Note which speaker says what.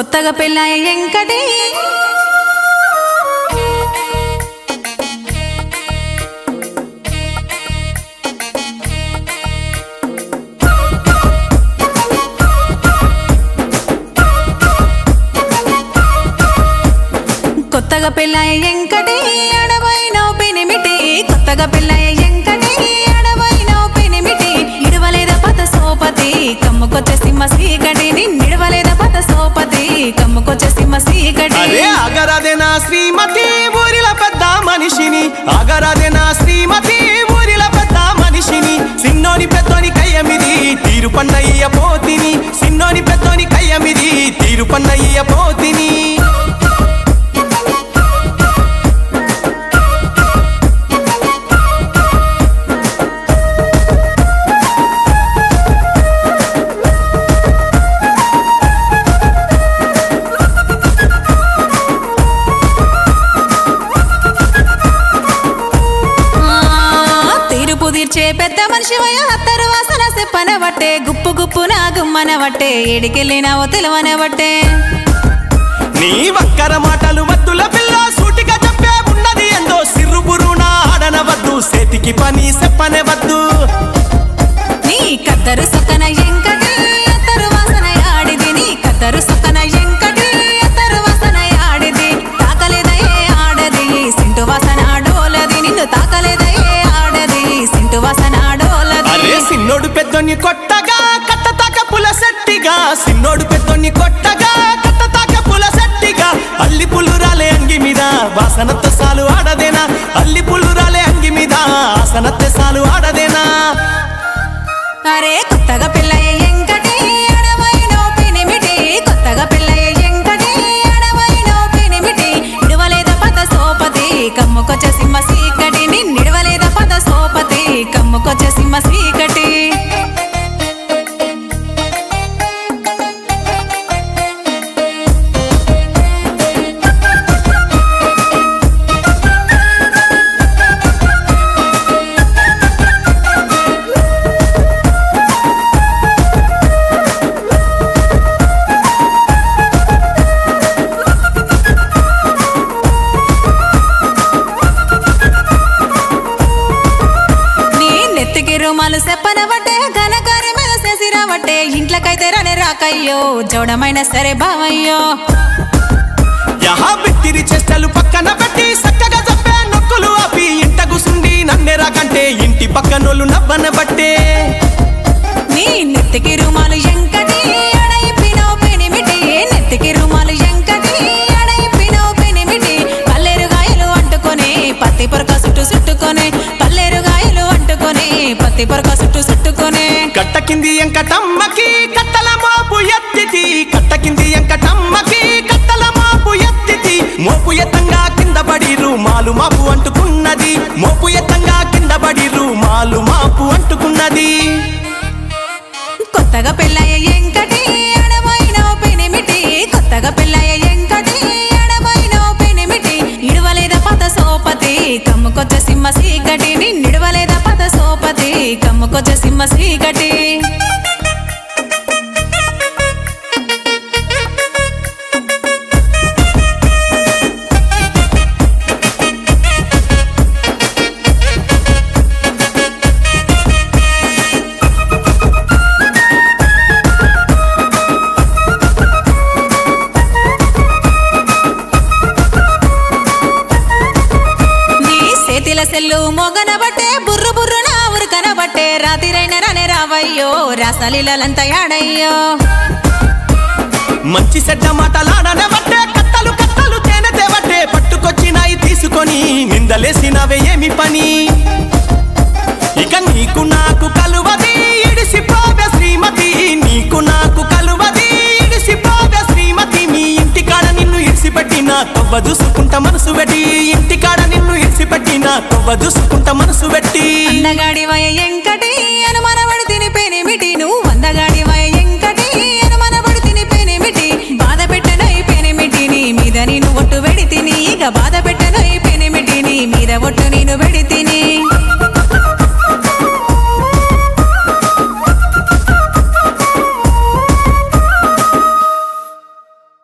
Speaker 1: కొత్తగా పెళ్ళాయ ఎంకటి కొత్తగా పెళ్ళాయ ఎంకటి అడవైన పెనిమిటి కొత్తగా పెళ్ళాయ ఎంకటి అడవైన పెనిమిటి ఇడవలేద పత సోపతి కమ్ముకొచ్చే సింహ సీకటిని నిడవలేద పత సోపతి కమ్ముకొచ్చే సింహ సీకటి
Speaker 2: అరే అగరాదే నా శ్రీమతి ఊరిల పెద్ద మనిషిని అగరాదే నా శ్రీమతి ఊరిల పెద్ద మనిషిని సిన్నోని పెద్దోని కయ్యమిది తీరు పన్నయ్య పోతిని సిన్నోని పెద్దోని కయ్యమిది తీరు పన్నయ్య పోతిని
Speaker 1: ఆ, తీర్పు తీర్చే పెద్ద మనిషి హత్తరు వాసన చెప్పన బట్టే గుప్పు గుప్పు నా గుమ్మన బట్టే ఏడికెళ్ళినావో తెలవన బట్టే
Speaker 2: నీ వక్కర మాటలు వద్దుల పిల్ల సూటిగా చెప్పే ఉన్నది ఎందో సిర్రు బురునా ఆడనవద్దు చేతికి పని చెప్పనే వద్దు
Speaker 1: నీ కద్దరు సొక్కన ఎంకటి అత్తరు వాసన ఆడిది నీ కద్దరు సొక్కన ఎంకటి అత్తరు వాసన ఆడిది తాకలేదయే ఆడది సింటు వాసన డోలది నిన్ను తాకలేదయే ఆడది సింటు వాసన డోలది
Speaker 2: అరే సిన్నోడు పెద్దోని కొట్టగా కట్ట తాక పుల సెట్టిగా సిన్నోడు పెద్దోని కొట్టగా కట్ట తాక పుల సెట్టిగా అల్లి పుల్లు రాలే అంగి మీద వాసనత్త సాలు ఆడదేనా అల్లి పుల్లు రాలే అంగి మీద ఆసనత్త సాలు ఆడదేనా
Speaker 1: అరే కొత్తగా పెళ్ళయ్య ఎంకటి అడవైన పెనిమిటి కొత్తగా పెళ్ళయ్య ఎంకటి అడవైన పెనిమిటి నిడవలేద పద సోపతి కమ్ముకొచ్చే సింహ సీకటి నిడవలేద పద సోపతి కమ్ముకొచ్చే సింహ సీకటి నీ నెత్తికి రుమాలు చెప్పనబట్టే ఘనకార్యం మీద చేసిరాబట్టే ఇంట్లోకైతే రానే రాకయ్యో జోడమైన సరే బావయ్యో
Speaker 2: యహా బిత్తిరి చేష్టలు పక్కన పెట్టి చక్కగా చెప్పే నొక్కులు ఆపి ఇంట గుసుండి నన్నెరా కంటే ఇంటి పక్కనోళ్ళు నవ్వన బట్టే
Speaker 1: నీ నెత్తికి రుమాలు ఎంకటి అడైపినవు పెనిమిటి నెత్తికి రుమాలు ఎంకటి అడైపినవు పెనిమిటి పల్లెరు గాయలు అంటుకొని పత్తి పొరక చుట్టూ చుట్టుకొని పల్లెరు గాయలు అంటుకొని పత్తి పొరక చుట్టూ చుట్టుకొని
Speaker 2: కట్ట కింది ఎంకటమ్మకి కట్టల మోపు ఎత్తితి కట్ట కింది ఎంకటమ్మకి కట్టల మోపు ఎత్తితి మోపు ఎత్తంగా కింద పడిరు మాలు మాపు అంటుకున్నది మోపు ఎత్తంగా కింద పడిరు మాలు మాపు అంటుకున్నది
Speaker 1: కొత్తగా పెళ్ళయ్య ఎంకటి అడవైన పెనిమిటి కొత్తగా పెళ్ళయ్య ఎంకటి అడవైన పెనిమిటి ఇడవలేద పద సోపతి కమ్ముకొచ్చే సింహ సీకటి నిడవలేద పద సోపతి కమ్ముకొచ్చే సింహ సీకటి నీ చేతిల సెల్లు మొగన బట్టే బుర్రు బుర్రు నా ఊరు కనబట్టే రాతిరైన రానే రావయ్యో రాసలీలంతా యాడయ్యో
Speaker 2: మంచి చెడ్డ మాటలాడనే బట్టే కట్టలు కట్టలు తేనె తేవట్టే పట్టుకొచ్చినాయి తీసుకొని నిందలేసినవే ఏమి పని ఇక నీకు నాకు కలువది ఇడిసిపోవే శ్రీమతి నీకు నాకు కలువది ఇడిసిపోవే శ్రీమతి మీ ఇంటికాడ నిన్ను ఇడిసిపెట్టిన తవ్వ చూసుకుంటా మనసు పెట్టి ఇంటికాడ నిన్ను ఇడిసిపెట్టిన తవ్వ చూసుకుంటా మనసు పెట్టి
Speaker 1: అందగాడి వయ ఎంకటి